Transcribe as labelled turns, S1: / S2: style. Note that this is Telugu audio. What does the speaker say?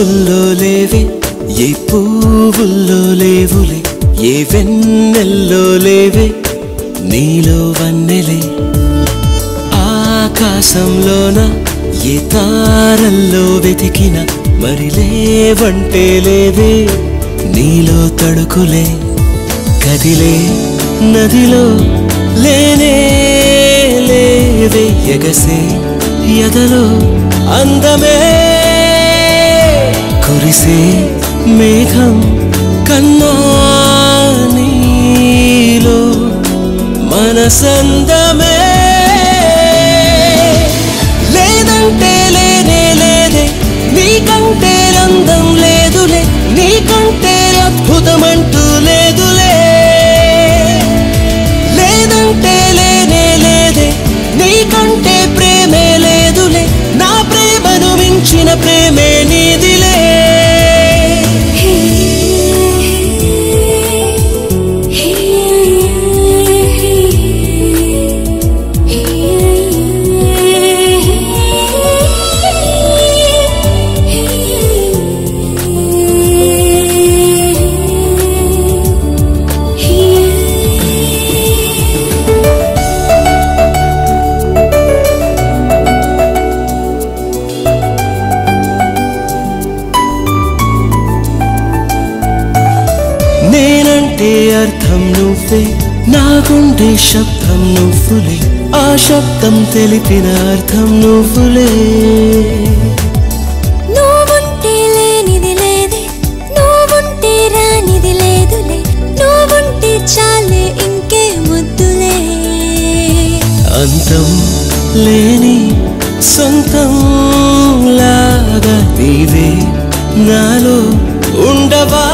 S1: నవ్వుల్లో లేవే ఏ పువ్వుల్లో లేవులే ఏ వెన్నెల్లో లేవే నీలో వన్నెలే ఆకాశంలోన ఏ తారల్లో వెతికిన మరి లేవంటే లేదే నీలో తడుకులే కదిలే నదిలో లేనే లేవే ఎగసే ఎదలో అందమే కురిసే మేఘం కన్నా నీలో మనసందమే లేదంటే లేనే లేదే నీకంటే అందం లేదులే నీకంటే అద్భుతమంటూ లేదులే లేదంటే లేనే లేదే నీకంటే ప్రేమే లేదులే నా ప్రేమను మించిన ప్రేమే నీదిలే నేనంటే అర్థం నువ్వే నా గుండె శబ్దం నువ్వులే ఆ శబ్దం తెలిపిన అర్థం నువ్వులే
S2: నువ్వుంటే లేనిది లేదే నువ్వుంటే రానిది లేదులే నువ్వుంటే చాలే ఇంకే ముద్దులే
S1: అంతం లేని సొంతం లాగా నీవే నాలో ఉండవా